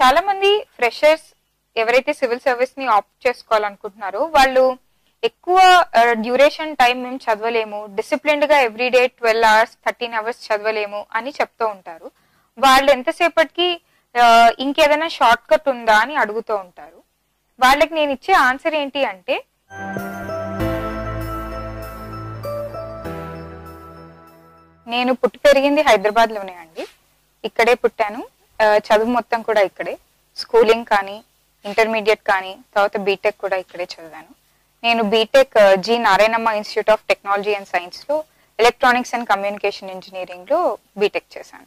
చాలా మంది ఫ్రెషర్స్ ఎవరైతే సివిల్ సర్వీస్ ని ఆప్ట్ చేసుకోవాలనుకుంటున్నారో వాళ్ళు ఎక్కువ డ్యూరేషన్ టైం మేము చదవలేము డిసిప్లిన్డ్ గా everyday twelve hours thirteen hours చదవలేము అని చెప్తూ ఉంటారు వాళ్ళు ఎంతసేపటికి ఆ, ఇంకేదైనా షార్ట్ కట్ ఉందా అని అడుగుతూ ఉంటారు వాళ్ళకి నేను ఇచ్చే ఆన్సర్ ఏంటి అంటే నేను పుట్టి పెరిగింది హైదరాబాద్ లోనే అండి ఇక్కడే పుట్టాను ఆ, చదువు మొత్తం కూడా ఇక్కడే స్కూలింగ్ కానీ ఇంటర్మీడియట్ కానీ తర్వాత బీటెక్ కూడా ఇక్కడే చదివాను నేను BTech G Narayanamma institute of technology and science లో ఎలక్ట్రానిక్స్ అండ్ కమ్యూనికేషన్ ఇంజనీరింగ్ లో బీటెక్ చేశాను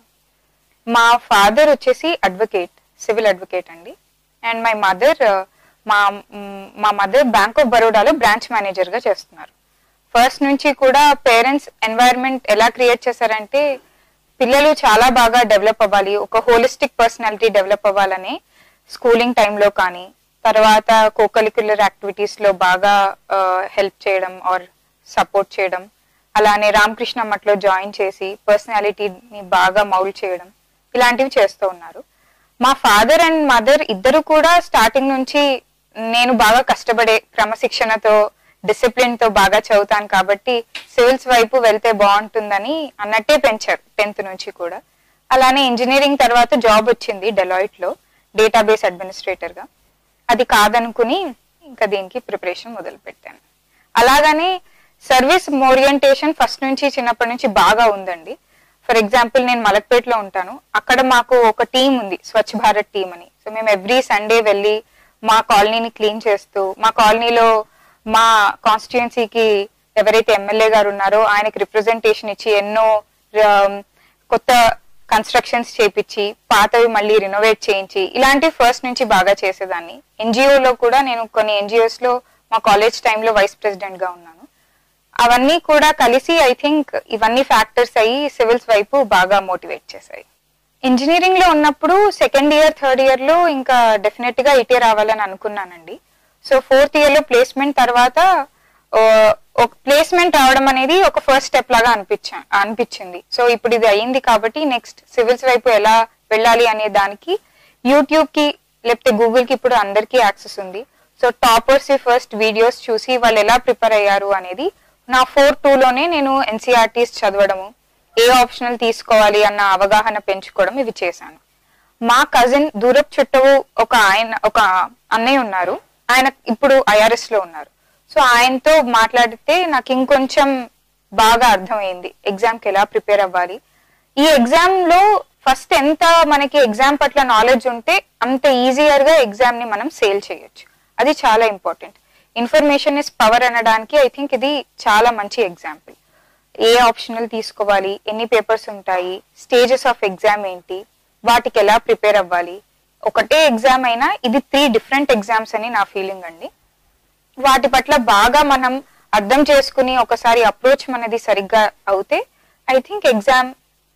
మా ఫాదర్ వచ్చేసి అడ్వకేట్ సివిల్ అడ్వకేట్ అండి అండ్ మై మదర్ మా మ్, మా మదర్ బ్యాంక్ ఆఫ్ బరోడాలో బ్రాంచ్ మేనేజర్ గా చేస్తున్నారు ఫస్ట్ నుంచి కూడా పేరెంట్స్ ఎన్వైరన్మెంట్ ఎలా క్రియేట్ చేశారంటే పిల్లలు చాలా బాగా డెవలప్ అవ్వాలి ఒక హోలిస్టిక్ పర్సనాలిటీ డెవలప్ అవ్వాలని స్కూలింగ్ టైంలో కానీ తర్వాత కోకలిక్యులర్ యాక్టివిటీస్ లో బాగా హెల్ప్ చేయడం ఆర్ సపోర్ట్ చేయడం అలానే రామకృష్ణ మఠలో జాయిన్ చేసి పర్సనాలిటీని బాగా మౌల్ చేయడం ఇలాంటివి చేస్తూ ఉన్నారు మా ఫాదర్ అండ్ మదర్ ఇద్దరు కూడా స్టార్టింగ్ నుంచి నేను బాగా కష్టపడే క్రమశిక్షణతో డిసిప్లిన్ తో బాగా చదువుతాను కాబట్టి సివిల్స్ వైపు వెళ్తే బాగుంటుందని అన్నట్టే పెంచారు టెన్త్ నుంచి కూడా అలానే ఇంజనీరింగ్ తర్వాత జాబ్ వచ్చింది డెలాయిట్ లో డేటాబేస్ అడ్మినిస్ట్రేటర్ గా అది కాదనుకుని ఇంకా దీనికి ప్రిపరేషన్ మొదలు పెట్టాను అలాగని సర్వీస్ ఓరియంటేషన్ ఫస్ట్ నుంచి చిన్నప్పటి నుంచి బాగా ఉందండి ఫర్ ఎగ్జాంపుల్ నేను మలక్పేటలో ఉంటాను అక్కడ మాకు ఒక టీం ఉంది స్వచ్ఛ భారత్ టీం అని సో మేము ఎవ్రీ సండే వెళ్ళి మా కాలనీని క్లీన్ చేస్తూ మా కాలనీలో మా కాన్స్టిట్యుయెన్సీకి ఎవరైతే ఎమ్మెల్యే గారు ఉన్నారో ఆయనకి రిప్రజెంటేషన్ ఇచ్చి ఎన్నో um, కొత్త కన్స్ట్రక్షన్స్ చేపించి పాతవి మళ్ళీ రినోవేట్ చేయించి ఇలాంటివి ఫస్ట్ నుంచి బాగా చేసేదాన్ని ఎన్జిఓలో కూడా నేను కొన్ని ఎన్జిఓస్ లో మా కాలేజ్ టైంలో వైస్ ప్రెసిడెంట్ గా ఉన్నాను అవన్నీ కూడా కలిసి ఐ థింక్ ఇవన్నీ ఫ్యాక్టర్స్ అయ్యి సివిల్స్ వైపు బాగా మోటివేట్ చేశాయి ఇంజనీరింగ్ లో ఉన్నప్పుడు సెకండ్ ఇయర్ థర్డ్ ఇయర్ లో ఇంకా డెఫినెట్ గా ఇటే రావాలని అనుకున్నానండి సో ఫోర్త్ ఇయర్ లో ప్లేస్మెంట్ తర్వాత ఆ, ఒక ప్లేస్మెంట్ రావడం అనేది ఒక ఫస్ట్ స్టెప్ లాగా అనిపించా అనిపించింది సో ఇప్పుడు ఇది అయింది కాబట్టి నెక్స్ట్ సివిల్స్ వైపు ఎలా వెళ్ళాలి అనే దానికి యూట్యూబ్ కి లేకపోతే గూగుల్ కి ఇప్పుడు అందరికీ యాక్సెస్ ఉంది సో టాపర్స్ ఫస్ట్ వీడియోస్ చూసి వాళ్ళు ఎలా ప్రిపేర్ అయ్యారు అనేది నా ఫోర్ టూ లోనే నేను ఎన్సీఆర్టీస్ చదవడము ఏ ఆప్షనల్ తీసుకోవాలి అన్న అవగాహన పెంచుకోవడం ఇవి చేశాను మా కజిన్ దూరపు చుట్టూ ఒక ఆయన ఒక అన్నయ్య ఉన్నారు ఆయన ఇప్పుడు ఐఆర్ఎస్ లో ఉన్నారు సో ఆయనతో మాట్లాడితే నాకు ఇంకొంచెం బాగా అర్థమైంది ఎగ్జామ్ కి ఎలా ప్రిపేర్ అవ్వాలి ఈ ఎగ్జామ్ లో ఫస్ట్ ఎంత మనకి ఎగ్జామ్ పట్ల నాలెడ్జ్ ఉంటే అంత ఈజియర్ గా ఎగ్జామ్ ని మనం సేల్ చేయొచ్చు అది చాలా ఇంపార్టెంట్ ఇన్ఫర్మేషన్ ఇస్ పవర్ అనడానికి ఐ థింక్ ఇది చాలా మంచి ఎగ్జాంపుల్ ఏ ఆప్షనల్ తీసుకోవాలి ఎన్ని పేపర్స్ ఉంటాయి స్టేజెస్ ఆఫ్ ఎగ్జామ్ ఏంటి వాటికి ఎలా ప్రిపేర్ అవ్వాలి ఒకటే ఎగ్జామ్ అయినా ఇది త్రీ డిఫరెంట్ ఎగ్జామ్స్ అని నా ఫీలింగ్ అండి వాటి పట్ల బాగా మనం అర్థం చేసుకుని ఒకసారి అప్రోచ్ మనది సరిగ్గా అవుతే ఐ థింక్ ఎగ్జామ్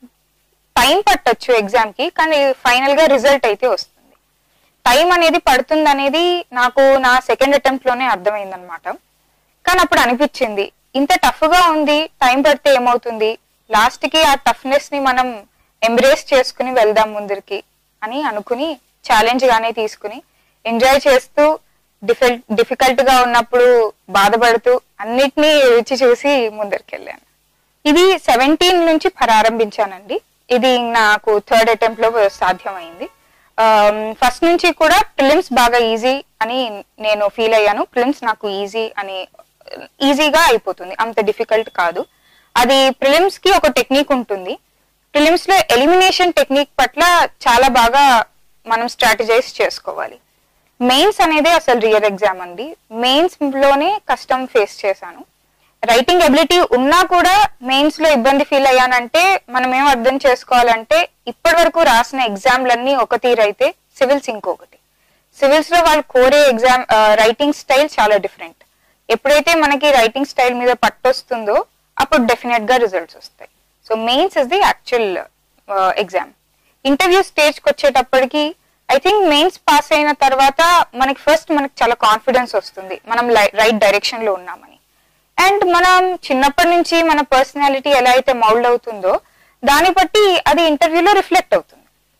టైం పట్టొచ్చు ఎగ్జామ్ కి కానీ ఫైనల్ గా రిజల్ట్ అయితే వస్తుంది టైం అనేది పడుతుంది అనేది నాకు నా సెకండ్ అటెంప్ట్ లోనే అర్థమైంది అనమాట కానీ అప్పుడు అనిపించింది ఇంత టఫ్ గా ఉంది టైం పడితే ఏమవుతుంది లాస్ట్ కి ఆ టఫ్నెస్ ని మనం ఎంబ్రేస్ చేసుకుని వెళ్దాం ముందరికి అని అనుకుని ఛాలెంజ్ గానే తీసుకుని ఎంజాయ్ చేస్తూ డిఫిల్ డిఫికల్ట్ గా ఉన్నప్పుడు బాధపడుతూ అన్నిటినీ రుచి చూసి ముందరికి వెళ్ళాను ఇది సెవెంటీన్ నుంచి ప్రారంభించానండి ఇది నాకు థర్డ్ అటెంప్ట్ లో సాధ్యమైంది ఫస్ట్ నుంచి కూడా ప్రిలిమ్స్ బాగా ఈజీ అని నేను ఫీల్ అయ్యాను ప్రిలిమ్స్ నాకు ఈజీ అని ఈజీగా అయిపోతుంది అంత డిఫికల్ట్ కాదు అది ప్రిలిమ్స్ కి ఒక టెక్నిక్ ఉంటుంది ప్రిలిమ్స్ లో ఎలిమినేషన్ టెక్నిక్ పట్ల చాలా బాగా మనం స్ట్రాటజైజ్ చేసుకోవాలి మెయిన్స్ అనేది అసలు రియల్ ఎగ్జామ్ అండి మెయిన్స్ లోనే కష్టం ఫేస్ చేశాను రైటింగ్ ఎబిలిటీ ఉన్నా కూడా మెయిన్స్ లో ఇబ్బంది ఫీల్ అయ్యానంటే మనం ఏం అర్థం చేసుకోవాలంటే ఇప్పటి వరకు రాసిన ఎగ్జామ్లన్నీ ఒక తీరైతే సివిల్స్ ఇంకొకటి సివిల్స్ లో వాళ్ళు కోరే ఎగ్జామ్ రైటింగ్ స్టైల్ చాలా డిఫరెంట్ ఎప్పుడైతే మనకి రైటింగ్ స్టైల్ మీద పట్టొస్తుందో అప్పుడు డెఫినెట్ గా రిజల్ట్స్ వస్తాయి so mains is the actual exam interview స్టేజ్కి వచ్చేటప్పటికి ఐ థింక్ మెయిన్స్ పాస్ అయిన తర్వాత మనకి ఫస్ట్ మనకి చాలా కాన్ఫిడెన్స్ వస్తుంది మనం రైట్ డైరెక్షన్ లో ఉన్నామని అండ్ మనం చిన్నప్పటి నుంచి మన పర్సనాలిటీ ఎలా అయితే మౌల్డ్ అవుతుందో దాన్ని బట్టి అది ఇంటర్వ్యూలో రిఫ్లెక్ట్ అవుతుంది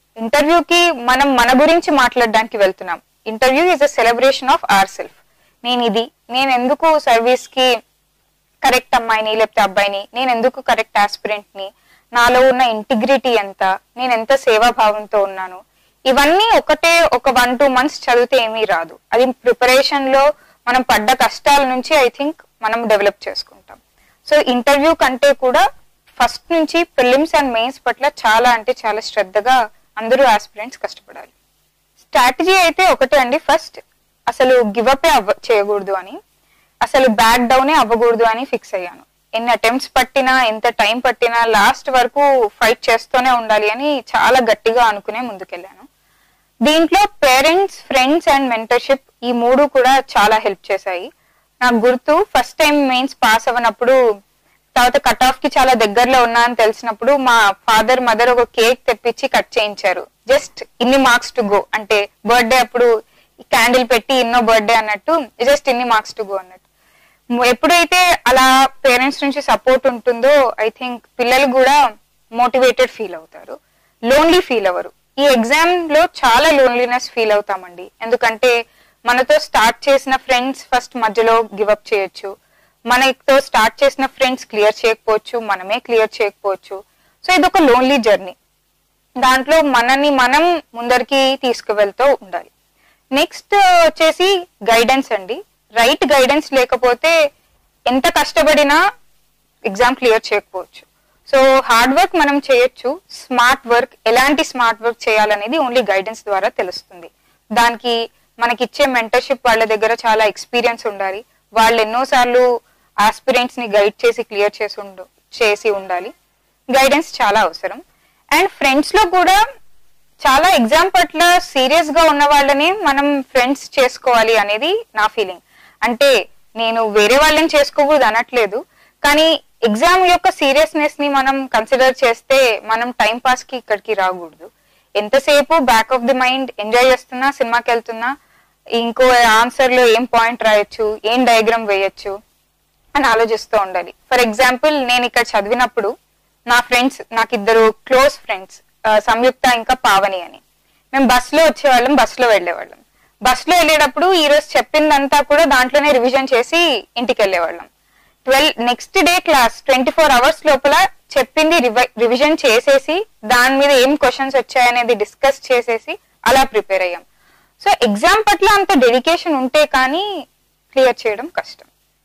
ఇంటర్వ్యూకి మనం మన గురించి మాట్లాడడానికి వెళ్తున్నాం interview is a celebration of our self నేను ఇది నేను ఎందుకు సర్వీస్ కి కరెక్ట్ అమ్మాయిని లేకపోతే అబ్బాయిని నేను ఎందుకు కరెక్ట్ ఆస్పిరెంట్ ని నాలో ఉన్న ఇంటిగ్రిటీ ఎంత నేను ఎంత సేవాభావంతో ఉన్నాను ఇవన్నీ ఒకటే ఒక వన్ టూ మంత్స్ చదివితే ఏమీ రాదు అది ప్రిపరేషన్ లో మనం పడ్డ కష్టాల నుంచి ఐ థింక్ మనం డెవలప్ చేసుకుంటాం సో ఇంటర్వ్యూ కంటే కూడా ఫస్ట్ నుంచి ప్రిలిమ్స్ అండ్ మెయిన్స్ పట్ల చాలా అంటే చాలా శ్రద్ధగా అందరూ ఆస్పిరెంట్స్ కష్టపడాలి స్ట్రాటజీ అయితే ఒకటే అండి ఫస్ట్ అసలు గివప్ అవ్వ చేయకూడదు అని అసలు బ్యాక్ డౌనే అవ్వకూడదు అని ఫిక్స్ అయ్యాను ఎన్ని అటెంప్ట్స్ పట్టినా ఎంత టైం పట్టినా లాస్ట్ వరకు ఫైట్ చేస్తూనే ఉండాలి అని చాలా గట్టిగా అనుకునే ముందుకెళ్ళాను దీంట్లో పేరెంట్స్ ఫ్రెండ్స్ అండ్ మెంటర్షిప్ ఈ మూడు కూడా చాలా హెల్ప్ చేశాయి నాకు గుర్తు ఫస్ట్ టైం మెయిన్స్ పాస్ అవ్వనప్పుడు తర్వాత కట్ ఆఫ్ కి చాలా దగ్గరలో ఉన్నా అని తెలిసినప్పుడు మా ఫాదర్ మదర్ ఒక కేక్ తెప్పించి కట్ చేయించారు జస్ట్ ఇన్ని మార్క్స్ టు గో అంటే బర్త్డే అప్పుడు క్యాండిల్ పెట్టి ఎన్నో బర్త్డే అన్నట్టు జస్ట్ ఇన్ని మార్క్స్ టు గో అన్నట్టు ము- ఎప్పుడైతే అలా పేరెంట్స్ నుంచి సపోర్ట్ ఉంటుందో ఐ థింక్ పిల్లలు కూడా మోటివేటెడ్ ఫీల్ అవుతారు లోన్లీ ఫీల్ అవ్వరు ఈ ఎగ్జామ్ లో చాలా లోన్లీనెస్ ఫీల్ అవుతామండి ఎందుకంటే మనతో స్టార్ట్ చేసిన ఫ్రెండ్స్ ఫస్ట్ మధ్యలో గివప్ చేయొచ్చు మనతో స్టార్ట్ చేసిన ఫ్రెండ్స్ క్లియర్ చేయకపోవచ్చు మనమే క్లియర్ చేయకపోవచ్చు సో ఇది ఒక లోన్లీ జర్నీ దాంట్లో మనని మనం ముందరికి తీసుకువెళ్తూ ఉండాలి నెక్స్ట్ వచ్చేసి గైడెన్స్ అండి రైట్ గైడెన్స్ లేకపోతే ఎంత కష్టపడినా ఎగ్జామ్ క్లియర్ చేయకపోవచ్చు సో హార్డ్ వర్క్ మనం చేయొచ్చు స్మార్ట్ వర్క్ ఎలాంటి స్మార్ట్ వర్క్ చేయాలనేది ఓన్లీ గైడెన్స్ ద్వారా తెలుస్తుంది దానికి మనకి ఇచ్చే మెంటర్షిప్ వాళ్ళ దగ్గర చాలా ఎక్స్పీరియన్స్ ఉండాలి వాళ్ళు ఎన్నోసార్లు ఆస్పిరెంట్స్ ని గైడ్ చేసి క్లియర్ చేసి ఉండు చేసి ఉండాలి గైడెన్స్ చాలా అవసరం అండ్ ఫ్రెండ్స్ లో కూడా చాలా ఎగ్జామ్ పట్ల సీరియస్ గా ఉన్న వాళ్ళని మనం ఫ్రెండ్స్ చేసుకోవాలి అనేది నా ఫీలింగ్ అంటే నేను వేరే వాళ్ళని చేసుకోకూడదు అనట్లేదు కానీ ఎగ్జామ్ యొక్క సీరియస్నెస్ ని మనం కన్సిడర్ చేస్తే మనం టైం పాస్ కి ఇక్కడికి రాకూడదు ఎంతసేపు back of the mind enjoy చేస్తున్నా సినిమాకి వెళ్తున్నా ఇంకో ఆన్సర్ లో ఏం పాయింట్ రాయొచ్చు ఏం డయాగ్రామ్ వేయొచ్చు అని ఆలోచిస్తూ ఉండాలి ఫర్ ఎగ్జాంపుల్ నేను ఇక్కడ చదివినప్పుడు నా ఫ్రెండ్స్ నాకు ఇద్దరు క్లోజ్ ఫ్రెండ్స్ సంయుక్త ఇంకా పావని అని మేము బస్ లో వచ్చేవాళ్ళం బస్ లో వెళ్ళేవాళ్ళం బస్ లో వెళ్ళేటప్పుడు ఈ రోజు చెప్పిందంతా కూడా దాంట్లోనే రివిజన్ చేసి ఇంటికి వెళ్ళేవాళ్ళం twelve next day class twenty four hours లోపల చెప్పింది రివిజన్ చేసేసి దాని మీద ఏం క్వశ్చన్స్ వచ్చాయనేది డిస్కస్ చేసేసి అలా ప్రిపేర్ అయ్యాం సో ఎగ్జామ్ పట్ల అంత డెడికేషన్ ఉంటే కానీ క్లియర్ చేయడం కష్టం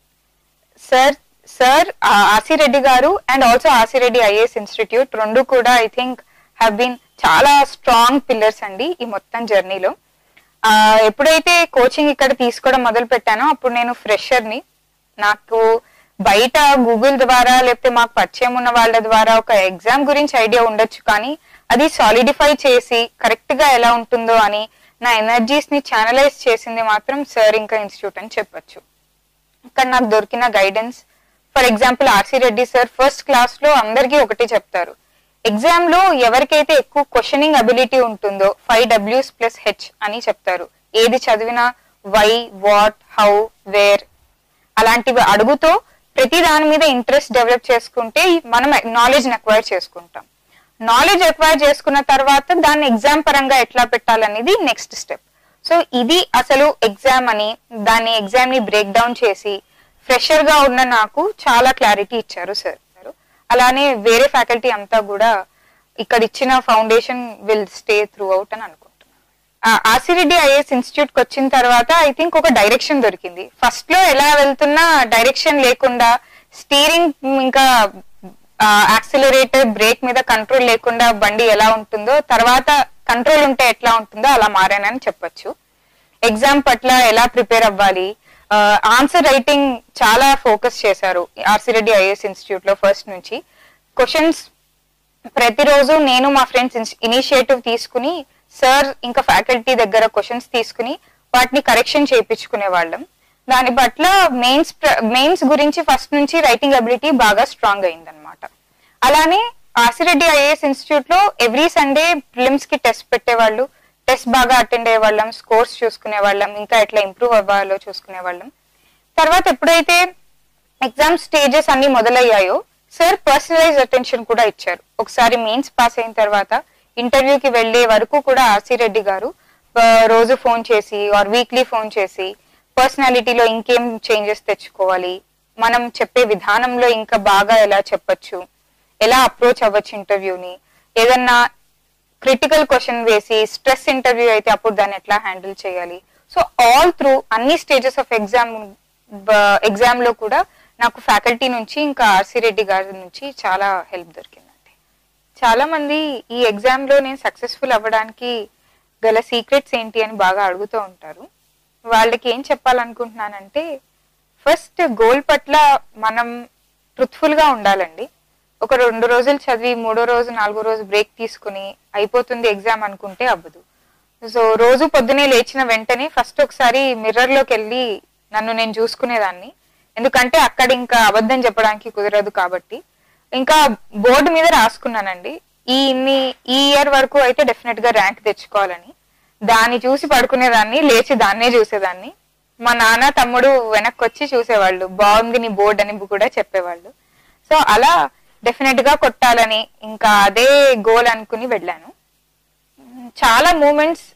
సార్ సార్ ఆసిరెడ్డి గారు and also Asireddy IAS institute రెండు కూడా ఐ థింక్ హ్యావ్ బీన్ చాలా స్ట్రాంగ్ పిల్లర్స్ అండి ఈ మొత్తం జర్నీలో ఎప్పుడైతే కోచింగ్ ఇక్కడ తీసుకోవడం మొదలు పెట్టానో అప్పుడు నేను ఫ్రెషర్ ని నాకు బయట గూగుల్ ద్వారా లేకపోతే మాకు పరిచయం ఉన్న వాళ్ళ ద్వారా ఒక ఎగ్జామ్ గురించి ఐడియా ఉండొచ్చు కానీ అది సాలిడిఫై చేసి కరెక్ట్ గా ఎలా ఉంటుందో అని నా ఎనర్జీస్ ని ఛానలైజ్ చేసింది మాత్రం సార్ ఇంకా ఇన్స్టిట్యూట్ అని చెప్పొచ్చు ఇక్కడ నాకు దొరికిన guidance for example RC Reddy sir first class లో అందరికీ ఒకటి చెప్తారు ఎగ్జామ్ లో ఎవరికైతే ఎక్కువ క్వశ్చనింగ్ అబిలిటీ ఉంటుందో ఫైవ్ డబ్ల్యూస్ ప్లస్ హెచ్ అని చెప్తారు ఏది చదివినా వై వాట్ హౌ వేర్ అలాంటివి అడుగుతూ ప్రతి దాని మీద ఇంట్రెస్ట్ డెవలప్ చేసుకుంటే మనం నాలెడ్జ్ అక్వైర్ చేసుకుంటాం నాలెడ్జ్ అక్వైర్ చేసుకున్న తర్వాత దాన్ని ఎగ్జామ్ పరంగా ఎట్లా పెట్టాలనేది నెక్స్ట్ స్టెప్ సో ఇది అసలు ఎగ్జామ్ అని దాన్ని ఎగ్జామ్ ని బ్రేక్ డౌన్ చేసి ఫ్రెషర్ గా ఉన్న నాకు చాలా క్లారిటీ ఇచ్చారు సార్ అలానే వేరే ఫ్యాకల్టీ అంతా కూడా ఇక్కడ ఇచ్చిన foundation will stay throughout అని అనుకుంటున్నాను ఆసిరెడ్డి ఐఏఎస్ ఇన్స్టిట్యూట్ కి వచ్చిన తర్వాత ఐ థింక్ ఒక డైరెక్షన్ దొరికింది ఫస్ట్ లో ఎలా వెళ్తున్నా డైరెక్షన్ లేకుండా స్టీరింగ్ ఇంకా యాక్సిలరేటర్ బ్రేక్ మీద కంట్రోల్ లేకుండా బండి ఎలా ఉంటుందో తర్వాత కంట్రోల్ ఉంటే ఎట్లా ఉంటుందో అలా మారానని చెప్పొచ్చు ఎగ్జామ్ పట్ల ఎలా ప్రిపేర్ అవ్వాలి ఆన్సర్ రైటింగ్ చాలా ఫోకస్ చేశారు ఆర్సిరెడ్డి ఐఏఎస్ ఇన్స్టిట్యూట్ లో ఫస్ట్ నుంచి క్వశ్చన్స్ ప్రతిరోజు నేను మా ఫ్రెండ్స్ ఇనిషియేటివ్ తీసుకుని సార్ ఇంకా ఫ్యాకల్టీ దగ్గర క్వశ్చన్స్ తీసుకుని వాటిని కరెక్షన్ చేయించుకునే వాళ్ళం దాని పట్ల మెయిన్స్ మెయిన్స్ గురించి ఫస్ట్ నుంచి రైటింగ్ అబిలిటీ బాగా స్ట్రాంగ్ అయిందనమాట అలానే ఆసిరెడ్డి ఐఏఎస్ ఇన్స్టిట్యూట్ లో ఎవ్రీ సండే ప్రిలిమ్స్ కి టెస్ట్ పెట్టేవాళ్ళు టెస్ట్ బాగా అటెండ్ అయ్యే వాళ్ళం స్కోర్స్ చూసుకునే వాళ్ళం ఇంకా ఎట్లా ఇంప్రూవ్ అవ్వాలో చూసుకునే వాళ్ళం తర్వాత ఎప్పుడైతే ఎగ్జామ్ స్టేజెస్ అన్ని మొదలయ్యాయో సార్ పర్సనలైజ్ అటెన్షన్ కూడా ఇచ్చారు ఒకసారి మెయిన్స్ పాస్ అయిన తర్వాత ఇంటర్వ్యూకి వెళ్ళే వరకు కూడా ఆర్సి రెడ్డి గారు ఆ, రోజు ఫోన్ చేసి ఆర్ వీక్లీ ఫోన్ చేసి పర్సనాలిటీలో ఇంకేం చేంజెస్ తెచ్చుకోవాలి మనం చెప్పే విధానంలో ఇంకా బాగా ఎలా చెప్పొచ్చు ఎలా అప్రోచ్ అవ్వచ్చు ఇంటర్వ్యూని ఏదన్నా క్రిటికల్ క్వశ్చన్ వేసి స్ట్రెస్ ఇంటర్వ్యూ అయితే అప్పుడు దాన్ని ఎట్లా హ్యాండిల్ చేయాలి సో ఆల్ త్రూ అన్ని స్టేజెస్ ఆఫ్ ఎగ్జామ్ ఎగ్జామ్ లో కూడా నాకు ఫ్యాకల్టీ నుంచి ఇంకా ఆర్సి రెడ్డి గారి నుంచి చాలా హెల్ప్ దొరికిందండి చాలా మంది ఈ ఎగ్జామ్ లో నేను సక్సెస్ఫుల్ అవ్వడానికి గల సీక్రెట్స్ ఏంటి అని బాగా అడుగుతూ ఉంటారు వాళ్ళకి ఏం చెప్పాలనుకుంటున్నానంటే ఫస్ట్ గోల్ పట్ల మనం ట్రుత్ఫుల్ గా ఉండాలండి ఒక రెండు రోజులు చదివి మూడో రోజు నాలుగో రోజు బ్రేక్ తీసుకుని అయిపోతుంది ఎగ్జామ్ అనుకుంటే అవ్వదు సో రోజు పొద్దునే లేచిన వెంటనే ఫస్ట్ ఒకసారి మిర్రర్ లోకి వెళ్ళి నన్ను నేను చూసుకునేదాన్ని ఎందుకంటే అక్కడ ఇంకా అబద్ధం చెప్పడానికి కుదరదు కాబట్టి ఇంకా బోర్డు మీద రాసుకున్నానండి ఈ ఇన్ని ఈ ఇయర్ వరకు అయితే డెఫినెట్ గా ర్యాంక్ తెచ్చుకోవాలని దాన్ని చూసి పడుకునేదాన్ని లేచి దాన్నే చూసేదాన్ని మా నాన్న తమ్ముడు వెనక్కి వచ్చి చూసేవాళ్ళు బాగుంది నీ బోర్డు అని కూడా చెప్పేవాళ్ళు సో అలా డెఫినెట్ గా కొట్టాలని ఇంకా అదే గోల్ అనుకుని వెళ్ళాను చాలా మూమెంట్స్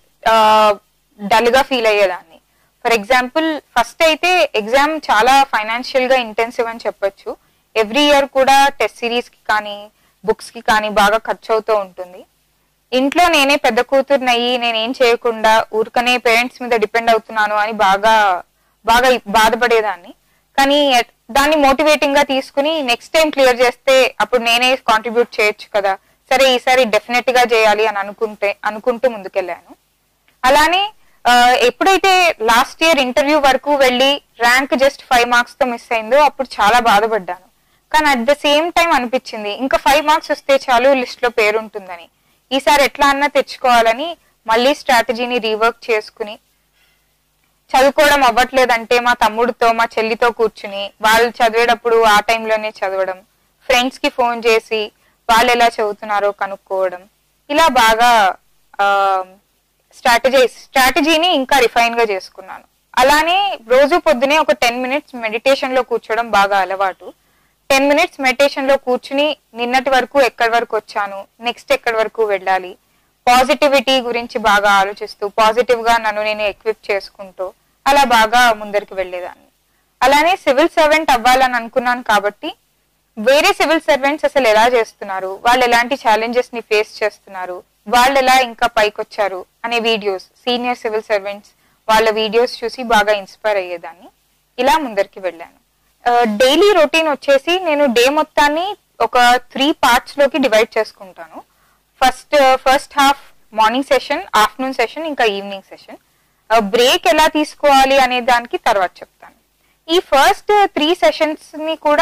డల్ గా ఫీల్ అయ్యేదాన్ని ఫర్ ఎగ్జాంపుల్ ఫస్ట్ అయితే ఎగ్జామ్ చాలా ఫైనాన్షియల్ గా ఇంటెన్సివ్ అని చెప్పొచ్చు ఎవ్రీ ఇయర్ కూడా టెస్ట్ సిరీస్ కి కానీ బుక్స్ కి కానీ బాగా ఖర్చు అవుతూ ఉంటుంది ఇంట్లో నేనే పెద్ద కూతురునయ్యి నేనేం చేయకుండా ఊరికనే పేరెంట్స్ మీద డిపెండ్ అవుతున్నాను అని బాగా బాగా బాధపడేదాన్ని కానీ ఎట్- దాన్ని మోటివేటింగ్ గా తీసుకుని నెక్స్ట్ టైం క్లియర్ చేస్తే అప్పుడు నేనే కాంట్రిబ్యూట్ చేయొచ్చు కదా సరే ఈసారి డెఫినెట్ గా చేయాలి అని అనుకుంటే అనుకుంటూ ముందుకెళ్ళాను అలానే ఆ, ఎప్పుడైతే లాస్ట్ ఇయర్ ఇంటర్వ్యూ వరకు వెళ్ళి ర్యాంక్ జస్ట్ ఫైవ్ మార్క్స్ తో మిస్ అయిందో అప్పుడు చాలా బాధపడ్డాను కానీ అట్ ద సేమ్ టైం అనిపించింది ఇంకా ఫైవ్ మార్క్స్ వస్తే చాలు లిస్ట్ లో పేరు ఉంటుందని ఈసారి ఎట్లా అన్నా తెచ్చుకోవాలని మళ్ళీ స్ట్రాటజీని రీవర్క్ చేసుకుని చదువుకోవడం అవ్వట్లేదంటే మా తమ్ముడితో మా చెల్లితో కూర్చుని వాళ్ళు చదివేటప్పుడు ఆ టైంలోనే చదవడం ఫ్రెండ్స్ కి ఫోన్ చేసి వాళ్ళు ఎలా చదువుతున్నారో కనుక్కోవడం ఇలా బాగా స్ట్రాటజీ స్ట్రాటజీని ఇంకా రిఫైన్ గా చేసుకున్నాను అలానే రోజు పొద్దునే ఒక టెన్ మినిట్స్ మెడిటేషన్ లో కూర్చోవడం బాగా అలవాటు టెన్ మినిట్స్ మెడిటేషన్ లో కూర్చుని నిన్నటి వరకు ఎక్కడి వరకు వచ్చాను నెక్స్ట్ ఎక్కడి వరకు వెళ్ళాలి పాజిటివిటీ గురించి బాగా ఆలోచిస్తూ పాజిటివ్ గా నన్ను నేను ఎక్విప్ చేసుకుంటూ అలా బాగా ముందరికి వెళ్ళేదాన్ని అలానే సివిల్ సర్వెంట్ అవ్వాలని అనుకున్నాను కాబట్టి వేరే సివిల్ సర్వెంట్స్ అసలు ఎలా చేస్తున్నారు వాళ్ళు ఎలాంటి ఛాలెంజెస్ ని ఫేస్ చేస్తున్నారు వాళ్ళు ఎలా ఇంకా పైకొచ్చారు అనే వీడియోస్ సీనియర్ సివిల్ సర్వెంట్స్ వాళ్ళ వీడియోస్ చూసి బాగా ఇన్స్పైర్ అయ్యేదాన్ని ఇలా ముందరికి వెళ్ళాను డైలీ రొటీన్ వచ్చేసి నేను డే మొత్తాన్ని ఒక త్రీ పార్ట్స్ లోకి డివైడ్ చేసుకుంటాను first first half morning session afternoon session ఇంకా ఈవినింగ్ సెషన్ బ్రేక్ ఎలా తీసుకోవాలి అనే దానికి తర్వాత చెప్తాను ఈ ఫస్ట్ త్రీ సెషన్స్ ని కూడా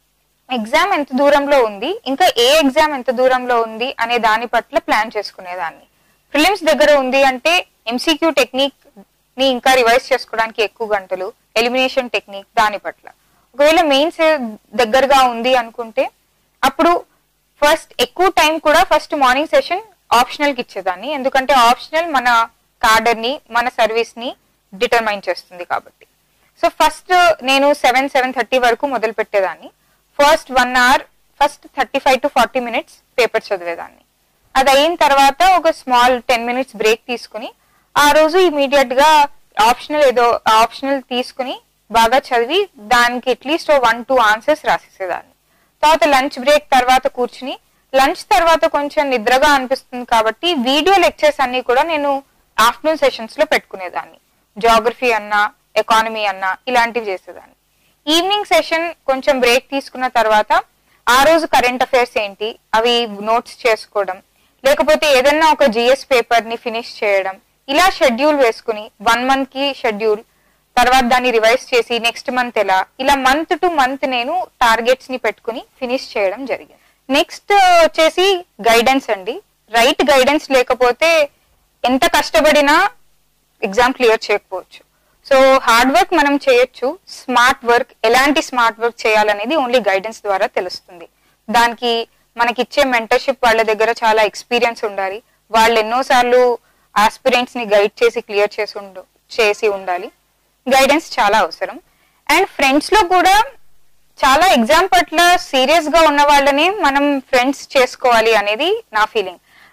ఎగ్జామ్ ఎంత దూరంలో ఉంది ఇంకా ఏ ఎగ్జామ్ ఎంత దూరంలో ఉంది అనే దాని పట్ల ప్లాన్ చేసుకునేదాన్ని ప్రిలిమ్స్ దగ్గర ఉంది అంటే ఎంసీక్యూ టెక్నిక్ ని ఇంకా రివైజ్ చేసుకోవడానికి ఎక్కువ గంటలు ఎలిమినేషన్ టెక్నిక్ దాని పట్ల ఒకవేళ మెయిన్స్ దగ్గరగా ఉంది అనుకుంటే అప్పుడు ఫస్ట్ ఎక్కువ టైం కూడా ఫస్ట్ మార్నింగ్ సెషన్ ఆప్షనల్ కి ఇచ్చేదాన్ని ఎందుకంటే ఆప్షనల్ మన కార్డర్ ని మన సర్వీస్ ని డిటర్మైన్ చేస్తుంది కాబట్టి సో ఫస్ట్ నేను సెవెన్ సెవెన్ థర్టీ వరకు మొదలు పెట్టేదాన్ని first one hour first thirty five to forty minutes paper చదివేదాన్ని అది అయిన తర్వాత ఒక స్మాల్ టెన్ మినిట్స్ బ్రేక్ తీసుకుని ఆ రోజు ఇమీడియట్ గా ఆప్షనల్ ఏదో ఆప్షనల్ తీసుకుని బాగా చదివి దానికి అట్లీస్ట్ వన్ టూ ఆన్సర్స్ రాసేసేదాన్ని తర్వాత లంచ్ బ్రేక్ తర్వాత కూర్చుని లంచ్ తర్వాత కొంచెం నిద్రగా అనిపిస్తుంది కాబట్టి వీడియో లెక్చర్స్ అన్ని కూడా నేను ఆఫ్టర్నూన్ సెషన్స్ లో పెట్టుకునేదాన్ని జాగ్రఫీ అన్నా ఎకానమీ అన్నా ఇలాంటివి చేసేదాన్ని ఈవినింగ్ సెషన్ కొంచెం బ్రేక్ తీసుకున్న తర్వాత ఆ రోజు కరెంట్ అఫైర్స్ ఏంటి అవి నోట్స్ చేసుకోవడం లేకపోతే ఏదన్నా ఒక జిఎస్ పేపర్ ని ఫినిష్ చేయడం ఇలా షెడ్యూల్ వేసుకుని వన్ మంత్ కి షెడ్యూల్ తర్వాత దాన్ని రివైజ్ చేసి నెక్స్ట్ మంత్ ఎలా ఇలా మంత్ టు మంత్ నేను టార్గెట్స్ ని పెట్టుకుని ఫినిష్ చేయడం జరిగింది నెక్స్ట్ వచ్చేసి గైడెన్స్ అండి రైట్ గైడెన్స్ లేకపోతే ఎంత కష్టపడినా ఎగ్జామ్ క్లియర్ చేయకపోవచ్చు సో హార్డ్ వర్క్ మనం చేయొచ్చు స్మార్ట్ వర్క్ ఎలాంటి స్మార్ట్ వర్క్ చేయాలనేది ఓన్లీ గైడెన్స్ ద్వారా తెలుస్తుంది దానికి మనకి ఇచ్చే మెంటర్షిప్ వాళ్ళ దగ్గర చాలా ఎక్స్పీరియన్స్ ఉండాలి వాళ్ళు ఎన్నోసార్లు ఆస్పిరెంట్స్ ని గైడ్ చేసి క్లియర్ చేసి ఉండు చేసి ఉండాలి గైడెన్స్ చాలా అవసరం అండ్ ఫ్రెండ్స్ లో కూడా చాలా ఎగ్జామ్ పట్ల సీరియస్ గా ఉన్న వాళ్ళని మనం ఫ్రెండ్స్ చేసుకోవాలి అనేది నా ఫీలింగ్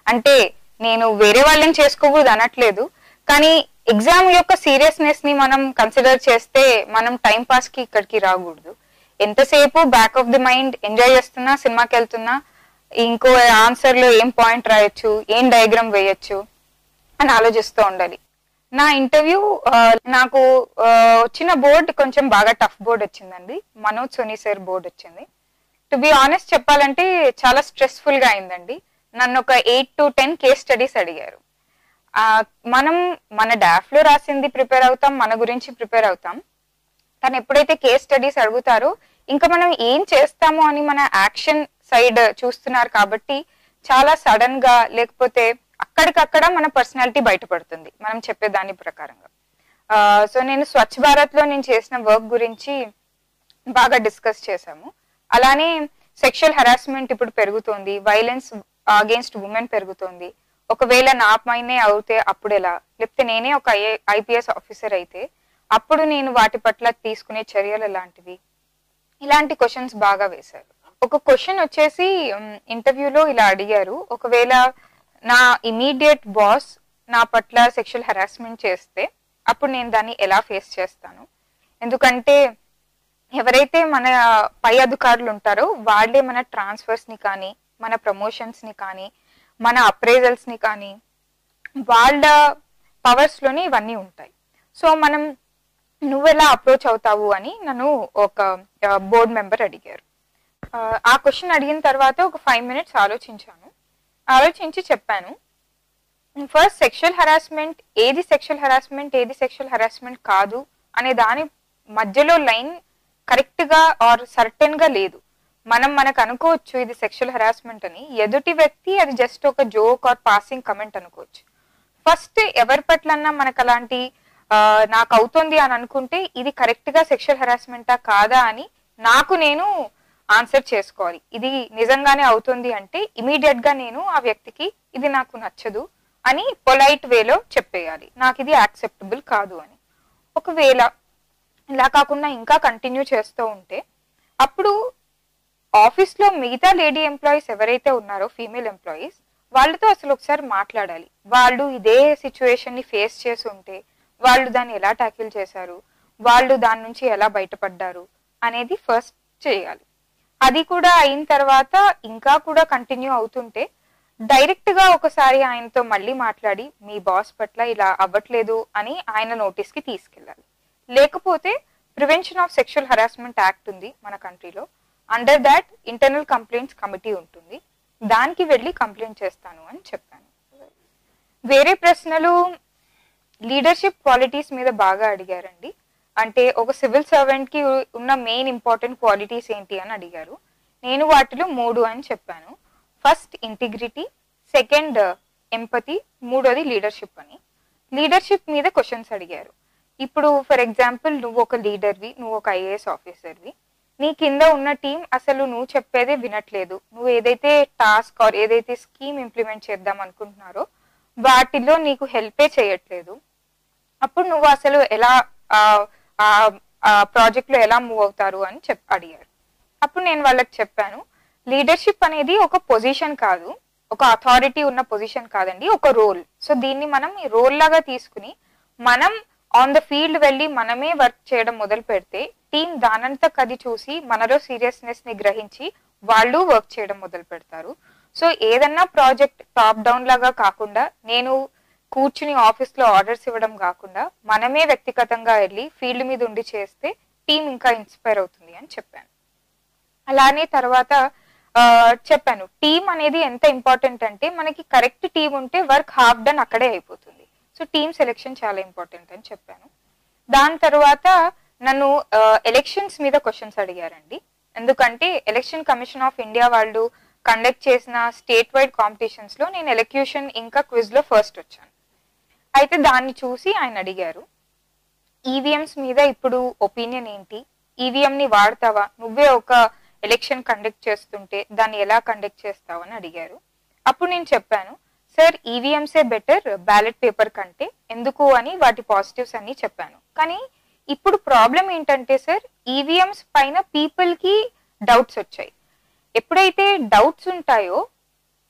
అంటే నేను వేరే వాళ్ళని చేసుకోకూడదు అనట్లేదు కానీ ఎగ్జామ్ యొక్క సీరియస్నెస్ ని మనం కన్సిడర్ చేస్తే మనం టైం పాస్ కి ఇక్కడికి రాకూడదు ఎంతసేపు back of the mind enjoy చేస్తున్నా సినిమాకి వెళ్తున్నా ఇంకో ఆన్సర్ లో ఏం పాయింట్ రాయొచ్చు ఏం డయాగ్రామ్ వేయొచ్చు అని ఆలోచిస్తూ ఉండాలి నా ఇంటర్వ్యూ నాకు ఆ, వచ్చిన బోర్డ్ కొంచెం బాగా టఫ్ బోర్డ్ వచ్చిందండి మనోజ్ సోనీ సార్ బోర్డ్ వచ్చింది టు బి ఆనెస్ట్ చెప్పాలంటే చాలా స్ట్రెస్ఫుల్ గా అయిందండి నన్ను ఒక eight to ten case studies అడిగారు ఆ, మనం మన డాఫ్ లో రాసింది ప్రిపేర్ అవుతాం మన గురించి ప్రిపేర్ అవుతాం కానీ ఎప్పుడైతే కేస్ స్టడీస్ అడుగుతారో ఇంకా మనం ఏం చేస్తామో అని మన యాక్షన్ సైడ్ చూస్తున్నారు కాబట్టి చాలా సడన్ గా లేకపోతే అక్కడికక్కడ మన పర్సనాలిటీ బయటపడుతుంది మనం చెప్పే దాని ప్రకారంగా సో నేను స్వచ్ఛ భారత్ లో నేను చేసిన వర్క్ గురించి బాగా డిస్కస్ చేశాము అలానే సెక్షువల్ హరాస్మెంట్ ఇప్పుడు పెరుగుతోంది వైలెన్స్ అగేన్స్ట్ ఉమెన్ పెరుగుతోంది ఒకవేళ నా పైనే అవుతే అప్పుడు ఎలా లేకపోతే నేనే ఒక ఐపీఎస్ ఆఫీసర్ అయితే అప్పుడు నేను వాటి పట్ల తీసుకునే చర్యలు ఎలాంటివి ఇలాంటి క్వశ్చన్స్ బాగా వేశారు ఒక క్వశ్చన్ వచ్చేసి ఇంటర్వ్యూలో ఇలా అడిగారు ఒకవేళ నా ఇమీడియట్ బాస్ నా పట్ల సెక్షువల్ హెరాస్మెంట్ చేస్తే అప్పుడు నేను దాన్ని ఎలా ఫేస్ చేస్తాను ఎందుకంటే ఎవరైతే మన పై అధికారులు ఉంటారో వాళ్ళే మన ట్రాన్స్ఫర్స్ ని కానీ మన ప్రమోషన్స్ ని కానీ మన అప్రైజల్స్ ని కానీ వాళ్ళ పవర్స్ లోనే ఇవన్నీ ఉంటాయి సో మనం నువ్వెలా అప్రోచ్ అవుతావు అని నన్ను ఒక బోర్డ్ మెంబర్ అడిగారు ఆ, ఆ క్వశ్చన్ అడిగిన తర్వాత ఒక ఫైవ్ మినిట్స్ ఆలోచించాను ఆలోచించి చెప్పాను ఫస్ట్ సెక్షువల్ హరాస్మెంట్ ఏది సెక్షువల్ హరాస్మెంట్ ఏది సెక్షువల్ హరాస్మెంట్ కాదు అనే దాని మధ్యలో లైన్ కరెక్ట్ గా ఆర్ సర్టెన్ గా లేదు మనం మనకు అనుకోవచ్చు ఇది సెక్షువల్ హరాస్మెంట్ అని ఎదుటి వ్యక్తి అది జస్ట్ ఒక జోక్ ఆర్ పాసింగ్ కమెంట్ అనుకోవచ్చు ఫస్ట్ ఎవరి పట్లన్నా మనకు అలాంటి ఆ, నాకు అవుతుంది అని అనుకుంటే ఇది కరెక్ట్ గా సెక్షువల్ హెరాస్మెంటా కాదా అని నాకు నేను ఆన్సర్ చేసుకోవాలి ఇది నిజంగానే అవుతుంది అంటే ఇమీడియట్ గా నేను ఆ వ్యక్తికి ఇది నాకు నచ్చదు అని పొలైట్ వేలో చెప్పేయాలి నాకు ఇది యాక్సెప్టబుల్ కాదు అని ఒకవేళ ఇలా కాకుండా ఇంకా కంటిన్యూ చేస్తూ ఉంటే అప్పుడు ఆఫీస్ లో మిగతా లేడీ ఎంప్లాయీస్ ఎవరైతే ఉన్నారో ఫీమేల్ ఎంప్లాయీస్ వాళ్ళతో అసలు ఒకసారి మాట్లాడాలి వాళ్ళు ఇదే సిచ్యువేషన్ ని ఫేస్ చేసి ఉంటే వాళ్ళు దాన్ని ఎలా ట్యాకిల్ చేశారు వాళ్ళు దాని నుంచి ఎలా బయటపడ్డారు అనేది ఫస్ట్ చేయాలి అది కూడా అయిన తర్వాత ఇంకా కూడా కంటిన్యూ అవుతుంటే డైరెక్ట్ గా ఒకసారి ఆయనతో మళ్ళీ మాట్లాడి మీ బాస్ పట్ల ఇలా అవ్వట్లేదు అని ఆయన నోటీస్ కి తీసుకెళ్ళాలి లేకపోతే prevention of sexual harassment act ఉంది మన కంట్రీలో under that internal complaints committee ఉంటుంది దానికి వెళ్ళి కంప్లైంట్ చేస్తాను అని చెప్పాను వేరే ప్రశ్నలు లీడర్షిప్ క్వాలిటీస్ మీద బాగా అడిగారండి అంటే ఒక సివిల్ సర్వెంట్ కి ఉన్న మెయిన్ ఇంపార్టెంట్ క్వాలిటీస్ ఏంటి అని అడిగారు నేను వాటిలో మూడు అని చెప్పాను ఫస్ట్ ఇంటిగ్రిటీ సెకండ్ ఎంపతి మూడోది లీడర్షిప్ అని లీడర్షిప్ మీద క్వశ్చన్స్ అడిగారు ఇప్పుడు ఫర్ ఎగ్జాంపుల్ నువ్వు ఒక లీడర్వి నువ్వు ఒక ఐఏఎస్ ఆఫీసర్వి నీ కింద ఉన్న టీం అసలు నువ్వు చెప్పేదే వినట్లేదు నువ్వు ఏదైతే టాస్క్ ఆర్ ఏదైతే స్కీమ్ ఇంప్లిమెంట్ చేద్దాం అనుకుంటున్నారో వాటిలో నీకు హెల్పే చేయట్లేదు అప్పుడు నువ్వు అసలు ఎలా ఆ ప్రాజెక్ట్ లో ఎలా మూవ్ అవుతారు అని చెప్ అడిగారు అప్పుడు నేను వాళ్ళకి చెప్పాను లీడర్షిప్ అనేది ఒక పొజిషన్ కాదు ఒక అథారిటీ ఉన్న పొజిషన్ కాదండి ఒక రోల్ సో దీన్ని మనం ఈ రోల్ లాగా తీసుకుని మనం ఆన్ ద ఫీల్డ్ వెళ్ళి మనమే వర్క్ చేయడం మొదలు పెడితే టీం దానంతా కది చూసి మనలో సీరియస్నెస్ ని గ్రహించి వాళ్ళు వర్క్ చేయడం మొదలు పెడతారు సో ఏదన్నా ప్రాజెక్ట్ టాప్ డౌన్ లాగా కాకుండా నేను కూర్చుని ఆఫీస్ లో ఆర్డర్స్ ఇవ్వడం కాకుండా మనమే వ్యక్తిగతంగా వెళ్ళి ఫీల్డ్ మీద ఉండి చేస్తే టీం ఇంకా ఇన్స్పైర్ అవుతుంది అని చెప్పాను అలానే తర్వాత ఆ, చెప్పాను టీం అనేది ఎంత ఇంపార్టెంట్ అంటే మనకి కరెక్ట్ టీం ఉంటే వర్క్ హాఫ్ డన్ అక్కడే అయిపోతుంది సో టీమ్ సెలెక్షన్ చాలా ఇంపార్టెంట్ అని చెప్పాను దాని తర్వాత నన్ను ఎలక్షన్స్ మీద క్వశ్చన్స్ అడిగారండి ఎందుకంటే ఎలక్షన్ కమిషన్ ఆఫ్ ఇండియా వాళ్ళు కండక్ట్ చేసిన స్టేట్ వైడ్ కాంపిటీషన్స్ లో నేను ఎలక్యూషన్ ఇంకా క్విజ్ లో ఫస్ట్ వచ్చాను అయితే దాన్ని చూసి ఆయన అడిగారు ఈవీఎంస్ మీద ఇప్పుడు ఒపీనియన్ ఏంటి ఈవీఎం ని వాడతావా నువ్వే ఒక ఎలక్షన్ కండక్ట్ చేస్తుంటే దాన్ని ఎలా కండక్ట్ చేస్తావు అని అడిగారు అప్పుడు నేను చెప్పాను సార్ ఈవీఎంసే బెటర్ బ్యాలెట్ పేపర్ కంటే ఎందుకు అని వాటి పాజిటివ్స్ అన్ని చెప్పాను కానీ ఇప్పుడు ప్రాబ్లం ఏంటంటే సార్ ఈవీఎంస్ పైన పీపుల్ కి డౌట్స్ వచ్చాయి ఎప్పుడైతే డౌట్స్ ఉంటాయో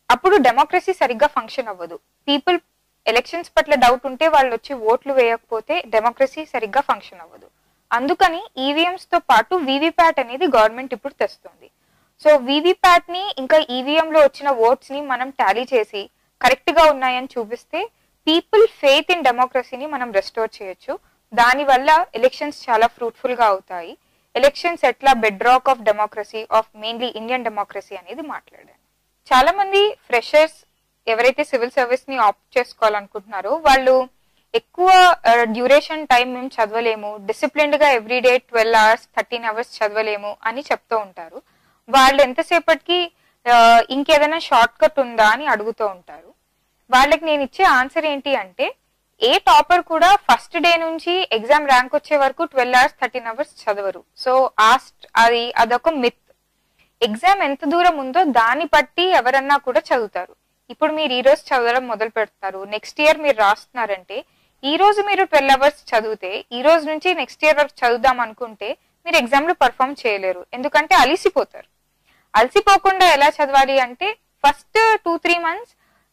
అప్పుడు డెమోక్రసీ సరిగ్గా ఫంక్షన్ అవ్వదు పీపుల్ ఎలక్షన్స్ పట్ల డౌట్ ఉంటే వాళ్ళు వచ్చి ఓట్లు వేయకపోతే డెమోక్రసీ సరిగ్గా ఫంక్షన్ అవ్వదు అందుకని ఈవీఎంస్ తో పాటు వీవీప్యాట్ అనేది గవర్నమెంట్ ఇప్పుడు తెస్తుంది సో వీవీప్యాట్ ని ఇంకా ఈవీఎం లో వచ్చిన ఓట్స్ ని మనం టాలీ చేసి కరెక్ట్ గా ఉన్నాయని చూపిస్తే పీపుల్ ఫెయిత్ ఇన్ డెమోక్రసీని మనం రెస్టోర్ చేయొచ్చు దానివల్ల ఎలక్షన్స్ చాలా ఫ్రూట్ఫుల్ గా అవుతాయి ఎలక్షన్స్ ఎట్లా bedrock of democracy of mainly Indian democracy అనేది మాట్లాడాను చాలా మంది ఫ్రెషర్స్ ఎవరైతే సివిల్ సర్వీస్ ని ఆప్ట్ చేసుకోవాలనుకుంటున్నారో వాళ్ళు ఎక్కువ డ్యూరేషన్ టైం మేము చదవలేము డిసిప్లిన్డ్ గా every day twelve hours thirteen hours చదవలేము అని చెప్తూ ఉంటారు వాళ్ళు ఎంతసేపటికి ఆ, ఇంకేదైనా షార్ట్ కట్ ఉందా అని అడుగుతూ ఉంటారు వాళ్ళకి నేను ఇచ్చే ఆన్సర్ ఏంటి అంటే ఏ టాపర్ కూడా ఫస్ట్ డే నుంచి ఎగ్జామ్ ర్యాంక్ వచ్చే వరకు ట్వెల్వ్ అవర్స్ థర్టీన్ అవర్స్ చదవరు సో ఆ స్ట్- అది అదొక మిత్ ఎగ్జామ్ ఎంత దూరం ఉందో దాన్ని బట్టి ఎవరన్నా కూడా చదువుతారు ఇప్పుడు మీరు ఈ రోజు చదవడం మొదలు పెడతారు నెక్స్ట్ ఇయర్ మీరు రాస్తున్నారంటే ఈ రోజు మీరు ట్వెల్వ్ అవర్స్ చదివితే ఈ రోజు నుంచి నెక్స్ట్ ఇయర్ వరకు చదువుదాం అనుకుంటే మీరు ఎగ్జామ్ లో పర్ఫామ్ చేయలేరు ఎందుకంటే అలిసిపోతారు అలసిపోకుండా ఎలా చదవాలి అంటే ఫస్ట్ టూ త్రీ మంత్స్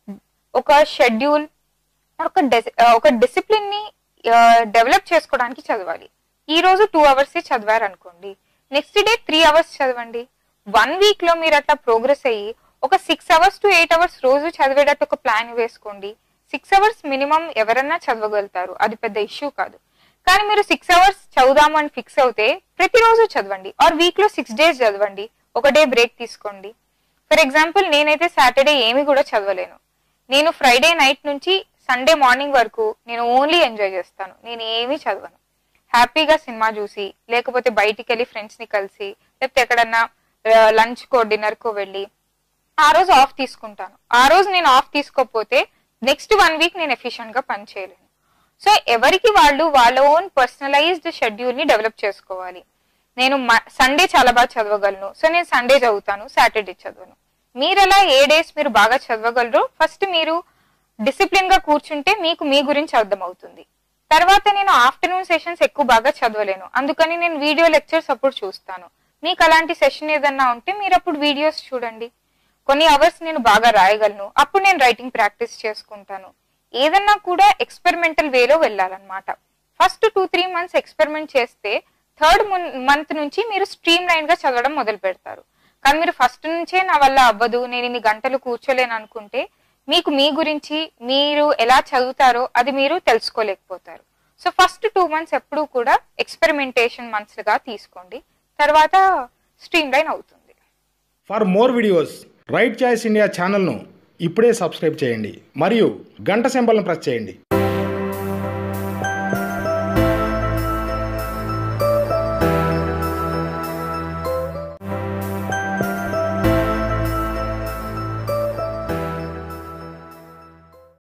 ఒక షెడ్యూల్ ఒక డెస్- ఒక డిసిప్లిన్ ని డెవలప్ చేసుకోవడానికి చదవాలి ఈ రోజు టూ అవర్స్ చదివారు అనుకోండి నెక్స్ట్ డే త్రీ అవర్స్ చదవండి వన్ వీక్ లో మీరు అట్లా ప్రోగ్రెస్ అయ్యి ఒక six hours to eight hours రోజు చదివేటట్టు ఒక ప్లాన్ వేసుకోండి సిక్స్ అవర్స్ మినిమం ఎవరన్నా చదవగలుగుతారు అది పెద్ద ఇష్యూ కాదు కానీ మీరు సిక్స్ అవర్స్ చదువుదాము అని ఫిక్స్ అవుతే ప్రతిరోజు చదవండి ఆర్ వీక్ లో సిక్స్ డేస్ చదవండి ఒక డే బ్రేక్ తీసుకోండి ఫర్ ఎగ్జాంపుల్ నేనైతే సాటర్డే ఏమి కూడా చదవలేను నేను ఫ్రైడే నైట్ నుంచి సండే మార్నింగ్ వరకు నేను ఓన్లీ ఎంజాయ్ చేస్తాను నేను ఏమీ చదవను హ్యాపీగా సినిమా చూసి లేకపోతే బయటికి వెళ్ళి ఫ్రెండ్స్ ని కలిసి లేకపోతే ఎక్కడన్నా లంచ్ కో డిన్నర్ కో వెళ్ళి ఆ రోజు ఆఫ్ తీసుకుంటాను ఆ రోజు నేను ఆఫ్ తీసుకోకపోతే నెక్స్ట్ వన్ వీక్ నేను ఎఫిషియెంట్ గా పని చేయలేను సో ఎవరికి వాళ్ళు వాళ్ళ ఓన్ పర్సనలైజ్డ్ షెడ్యూల్ ని డెవలప్ చేసుకోవాలి నేను సండే చాలా బాగా చదవగలను సో నేను సండే చదువుతాను సాటర్డే చదవను మీరు ఎలా ఏ డేస్ మీరు బాగా చదవగలరో ఫస్ట్ మీరు డిసిప్లిన్ గా కూర్చుంటే మీకు మీ గురించి అర్థమవుతుంది తర్వాత నేను ఆఫ్టర్నూన్ సెషన్స్ ఎక్కువ బాగా చదవలేను అందుకని నేను వీడియో లెక్చర్స్ అప్పుడు చూస్తాను మీకు అలాంటి సెషన్ ఏదన్నా ఉంటే మీరు అప్పుడు వీడియోస్ చూడండి కొన్ని అవర్స్ నేను బాగా రాయగలను అప్పుడు నేను రైటింగ్ ప్రాక్టీస్ చేసుకుంటాను ఏదన్నా కూడా ఎక్స్పెరిమెంటల్ వేలో వెళ్ళాలన్నమాట first two three months experiment చేస్తే థర్డ్ మంత్ నుంచి మీరు స్ట్రీమ్ లైన్ గా చదవడం మొదలు పెడతారు కానీ మీరు ఫస్ట్ నుంచే నా వల్ల అవ్వదు నేను ఇన్ని గంటలు కూర్చోలేను అనుకుంటే మీకు మీ గురించి మీరు ఎలా చదువుతారో అది మీరు తెలుసుకోలేకపోతారు సో ఫస్ట్ టూ మంత్స్ ఎప్పుడూ కూడా ఎక్స్పెరిమెంటేషన్ మంత్స్ గా తీసుకోండి తర్వాత స్ట్రీమ్ లైన్ అవుతుంది for more videos Right Choice India ఛానల్ను ఇప్పుడే సబ్స్క్రైబ్ చేయండి మరియు గంట సింబల్ను ప్రెస్ చేయండి